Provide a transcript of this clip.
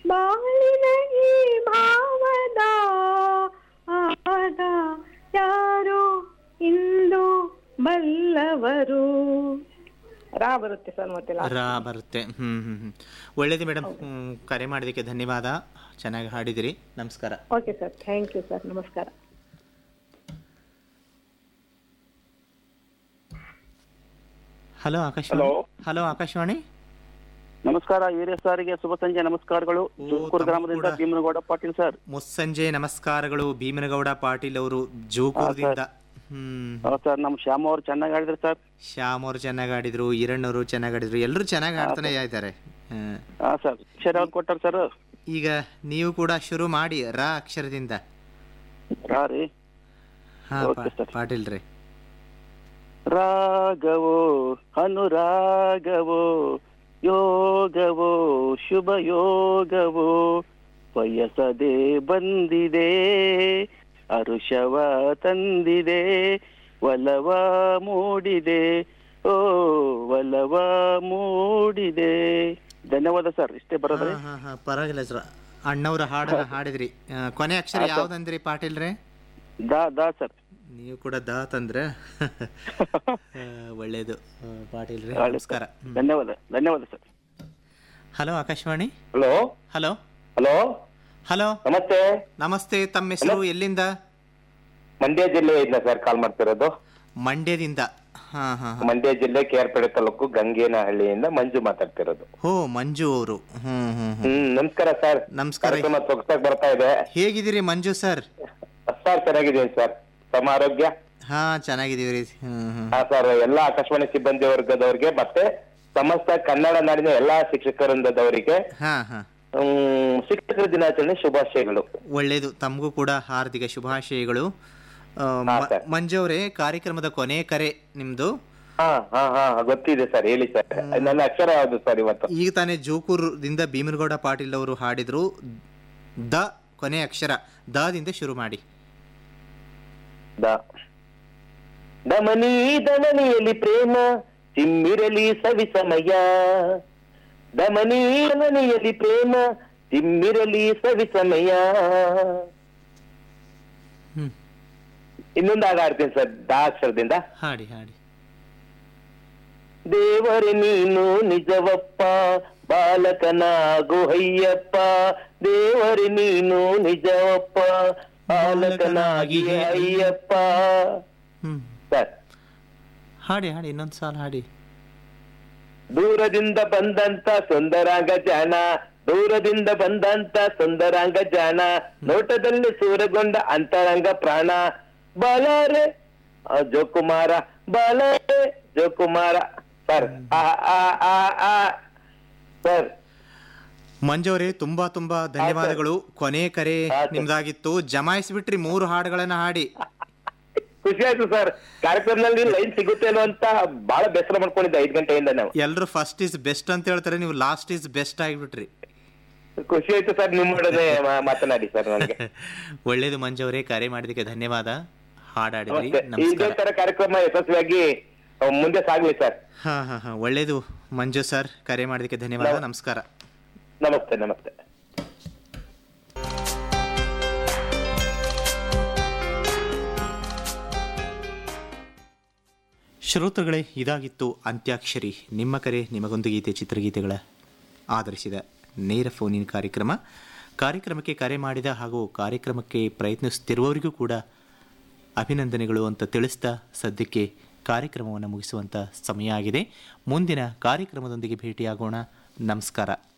ಬಾಳಿನ ಈ ಭಾವದ ಆದ ಯಾರು ಇಂದು ಬಲ್ಲವರು ರಾ ಬರುತ್ತೆ ಸರ್ ಮತ್ತೆ last. ರಾ ಬರುತ್ತೆ ಹ್ಞೂ ಹ್ಞೂ ಹ್ಞೂ ಒಳ್ಳೇದು ಮೇಡಮ್ ಕರೆ ಮಾಡೋದಕ್ಕೆ ಧನ್ಯವಾದ ಚೆನ್ನಾಗಿ ಹಾಡಿದಿರಿ ನಮಸ್ಕಾರ okay sir thank you sir ನಮಸ್ಕಾರ ಹಲೋ ಆಕಾಶವಾಣಿ ಹಲೋ ಆಕಾಶವಾಣಿ ನಮಸ್ಕಾರ ಹಿರಿಯ ಸಾರಿಗೆ ಶುಭ ಸಂಜೆ ನಮಸ್ಕಾರಗಳು ಜುಕ್ಕೂರು ತಮಗೂ ಗ್ರಾಮದಿಂದ ಕೂಡ. ಭೀಮನಗೌಡ ಪಾಟೀಲ್ ಸರ್ ಮುಸ್ಸಂಜೆ ನಮಸ್ಕಾರಗಳು ಭೀಮನಗೌಡ ಪಾಟೀಲ್ ಅವರು ಜೋಕೂರದಿಂದ ಹ್ಮ್ ಹೌದು ಸರ್ ನಮ್ಮ ಶ್ಯಾಮ ಅವ್ರು ಚೆನ್ನಾಗಿ ಆಡಿದ್ರು ಸರ್ ಶ್ಯಾಮ್ ಅವರು ಚೆನ್ನಾಗಿ ಆಡಿದ್ರು ಈರಣ್ಣವರು ಚೆನ್ನಾಗಿ ಆಡಿದ್ರು ಎಲ್ಲರೂ ಚೆನ್ನಾಗಿ ಆಡ್ತಾನೆ ಇದ್ದಾರೆ ಹ್ಮ್. ಹಾ ಸರ್ ಅಕ್ಷರ ಯಾವ್ದು ಕೊಟ್ಟಾರ ಸರ್ ಈಗ ನೀವು ಕೂಡ ಶುರು ಮಾಡಿ ರ ಅಕ್ಷರದಿಂದ ರಾ ರೀ ಹಾ Okay, ಪಾ- sir. ಪಾಟೀಲ್ ರೀ ರಾಗವೋ ಅನುರಾಗವೋ ಯೋಗವೋ ಶುಭ ಯೋಗವೋ ಬಯಸದೆ ಬಂದಿದೆ ಅರುಷವ ತಂದಿದೆ ಒಲವ ಮೂಡಿದೆ ಓ ಒಲವ ಮೂಡಿದೆ ಧನ್ಯವಾದ ಸರ್ ಇಷ್ಟೇ ಬರೋದ್ರಿ ಹಾ, ಹಾ, ಹಾ, ಪರವಾಗಿಲ್ಲ ಸರ್ ಅಣ್ಣವ್ರ ಹಾಡನ್ನ ಹಾಡಿದ್ರಿ ಆ, ಕೊನೆ ಅಕ್ಷರ ಯಾವ್ದಂದ್ರಿ ಪಾಟೀಲ್ ರೇ ದಾ ದಾ ಸರ್ ನೀವು ಕೂಡ ದ ತಂದ್ರೆ ಆ, ಒಳ್ಳೇದು ಆ, ಪಾಟೀಲ್ ರೇ ಒಳ್ಳೆ ನಮಸ್ಕಾರ ಹ್ಮ್. ಧನ್ಯವಾದ ಧನ್ಯವಾದ sir hello Akashvani hello hello hello hello ನಮಸ್ತೆ ನಮಸ್ತೆ ತಮ್ಮ ಹೆಸರು ಎಲ್ಲಿಂದ ಮಂಡ್ಯ ಜಿಲ್ಲೆಯಿಂದ ಸರ್ ಕಾಲ್ ಮಾಡ್ತಿರೋದು ಮಂಡ್ಯದಿಂದ ಹಾ ಹಾ ಹಾ. ಮಂಡ್ಯ ಜಿಲ್ಲೆ ಕೇರ್ಪೇಟೆ ತಾಲೂಕು ಗಂಗೇನಹಳ್ಳಿಯಿಂದ ಮಂಜು ಮಾತಾಡ್ತಿರೋದು ಹೋ ಮಂಜು ಅವರು ಹ್ಮ್ ಹ್ಮ್ ಹ್ಮ್ ಹ್ಮ್ ನಮಸ್ಕಾರ ಸರ್ ನಮಸ್ಕಾರ ಕಾರ್ಯಕ್ರಮ ಸೊಗಸಾಗಿ ಬರ್ತಾ ಇದೆ ಹೇಗಿದ್ದೀರಿ ಮಂಜು ಸರ್ ಸರ್ ಚೆನ್ನಾಗಿದ್ದೀನಿ ಸರ್ ತಮ್ಮ ಆರೋಗ್ಯ ಹಾ ಚೆನ್ನಾಗಿದೀವಿ ಹ್ಮ್ ಹ್ಮ್ ಹಾ ಸರ್ ಎಲ್ಲಾ ಆಕಾಶವಾಣಿ ಸಿಬ್ಬಂದಿ ವರ್ಗದವರಿಗೆ ಮತ್ತೆ ಸಮಸ್ತ ಕನ್ನಡ ನಾಡಿನ ಎಲ್ಲಾ ಶಿಕ್ಷಕವೃಂದದವರಿಗೆ ಹಾ ಹಾ ಹ್ಮ್, ಶಿಕ್ಷಕರ ದಿನಾಚರಣೆ ಶುಭಾಶಯಗಳು ಒಳ್ಳೇದು ತಮಗೂ ಕೂಡ ಹಾರ್ದಿಕ ಶುಭಾಶಯಗಳು ಆ, ಮ- ಹಾ, ಸರ್. ಮಂಜು ಅವರೇ ಕಾರ್ಯಕ್ರಮದ ಕೊನೆ ಕರೆ ನಿಮ್ದು ಹಾ ಹಾ ಹಾ ಗೊತ್ತಿದೆ ಸರ್ ಹೇಳಿ ಸರ್ ನನ್ನ ಅಕ್ಷರ ಯಾವ್ದು ಸರ್ ಇವತ್ತು ಈಗ ತಾನೇ ಜೋಕೂರ್ದಿಂದ ಭೀಮನಗೌಡ ಪಾಟೀಲ್ ಅವರು ಹಾಡಿದ್ರು ದ ಕೊನೆ ಅಕ್ಷರ ದಿಂದ ಶುರು ಮಾಡಿ ದ ದಮನಿ ದಮನಿಯಲ್ಲಿ ಪ್ರೇಮ ಚಿಮ್ಮಿರಲಿ ಸವಿ ಸಮಯ ದಮನಿ ದಮನಿಯಲ್ಲಿ ಪ್ರೇಮ ಚಿಮ್ಮಿರಲಿ ಸವಿ ಸಮಯ ಹ್ಮ್ ಇನ್ನೊಂದು ಆಗ ಆಡ್ತೀನಿ ಸರ್ ದ ಅಕ್ಷರದಿಂದ ಹಾಡಿ ಹಾಡಿ ದೇವರೇ ನೀನು ನಿಜವಪ್ಪ ಬಾಲಕನಾಗು ಅಯ್ಯಪ್ಪ ದೇವರೇ ನೀನು ನಿಜವಪ್ಪ ಬಾಲಕನಾಗಿ ಅಯ್ಯಪ್ಪ ಹ್ಮ್ ಸರ್ ಹಾಡಿ ಹಾಡಿ ಇನ್ನೊಂದು ಸಾಲ ಹಾಡಿ ದೂರದಿಂದ ಬಂದಂತ ಸುಂದರಾಂಗ ಜಾಣ ದೂರದಿಂದ ಬಂದಂತ ಸುಂದರಾಂಗ ಜಾಣ ನೋಟದಲ್ಲಿ ಸೂರಗೊಂಡ ಅಂತರಂಗ ಪ್ರಾಣ ಬಲಾರೆ ಆ, ಜೋಕುಮಾರ ಬಲಾರೆ ಜೋಕುಮಾರ ಸರ್ ಆ ಆ ಆ ಆ ಸರ್ ಮಂಜು ಅವರೇ ತುಂಬಾ ತುಂಬಾ ಧನ್ಯವಾದಗಳು ಕೊನೆ ಕರೆ ಹಾ, ಸರ್. ನಿಮ್ದಾಗಿತ್ತು ಜಮಾಯಿಸ್ಬಿಟ್ರಿ ಮೂರು ಹಾಡುಗಳನ್ನ ಹಾಡಿ ಖುಷಿ ಆಯ್ತು ಸರ್ ಕಾರ್ಯಕ್ರಮದಲ್ಲಿ ಲೈನ್ ಸಿಗುತ್ತೇನೋ ಅಂತ ಬಹಳ ಬೇಸರ ಮಾಡ್ಕೊಂಡಿದ್ದೆ ಐದ್ ಗಂಟೆಯಿಂದ ನಾವು ಎಲ್ಲರೂ ಫಸ್ಟ್ ಇಸ್ ಬೆಸ್ಟ್ ಅಂತ ಹೇಳ್ತಾರೆ ನೀವು ಲಾಸ್ಟ್ ಇಸ್ ಬೆಸ್ಟ್ ಆಗಿಬಿಟ್ರಿ ಖುಷಿ ಆಯ್ತು ಸರ್ ನಿಮ್ಮೊಡನೆ ಮಾ- ಮಾತನಾಡಿ ಸರ್ ನನಗೆ ಒಳ್ಳೇದು ಮಂಜು ಅವರೇ ಕರೆ ಮಾಡಿದಕ್ಕೆ ಧನ್ಯವಾದ ಹಾಡಾಡಿದ್ರಿ ನಮಸ್ತೆ ಇದೇ ನಮಸ್ಕಾರ ತರ ಕಾರ್ಯಕ್ರಮ ಯಶಸ್ವಿಯಾಗಿ ಅಹ್, ಮುಂದೆ ಸಾಗ್ಲಿ ಸರ್ ಹಾ ಹಾ ಹಾ ಒಳ್ಳೇದು ಮಂಜು ಸರ್ ಕರೆ ಮಾಡಿದಕ್ಕೆ ಧನ್ಯವಾದ ನಮಸ್ಕಾರ ನಮಸ್ತೆ ನಮಸ್ತೆ ಶ್ರೋತೃಗಳೇ ಇದಾಗಿತ್ತು ಅಂತ್ಯಾಕ್ಷರಿ ನಿಮ್ಮ ಕರೆ ನಿಮಗೊಂದು ಗೀತೆ ಚಿತ್ರಗೀತೆಗಳ ಆಧರಿಸಿದ ನೇರ ಫೋನಿನ ಕಾರ್ಯಕ್ರಮ ಕಾರ್ಯಕ್ರಮಕ್ಕೆ ಕರೆ ಮಾಡಿದ ಹಾಗೂ ಕಾರ್ಯಕ್ರಮಕ್ಕೆ ಪ್ರಯತ್ನಿಸುತ್ತಿರುವವರಿಗೂ ಕೂಡ ಅಭಿನಂದನೆಗಳು ಅಂತ ತಿಳಿಸ್ತಾ ಸದ್ಯಕ್ಕೆ ಕಾರ್ಯಕ್ರಮವನ್ನು ಮುಗಿಸುವಂಥ ಸಮಯ ಆಗಿದೆ ಮುಂದಿನ ಕಾರ್ಯಕ್ರಮದೊಂದಿಗೆ ಭೇಟಿಯಾಗೋಣ ನಮಸ್ಕಾರ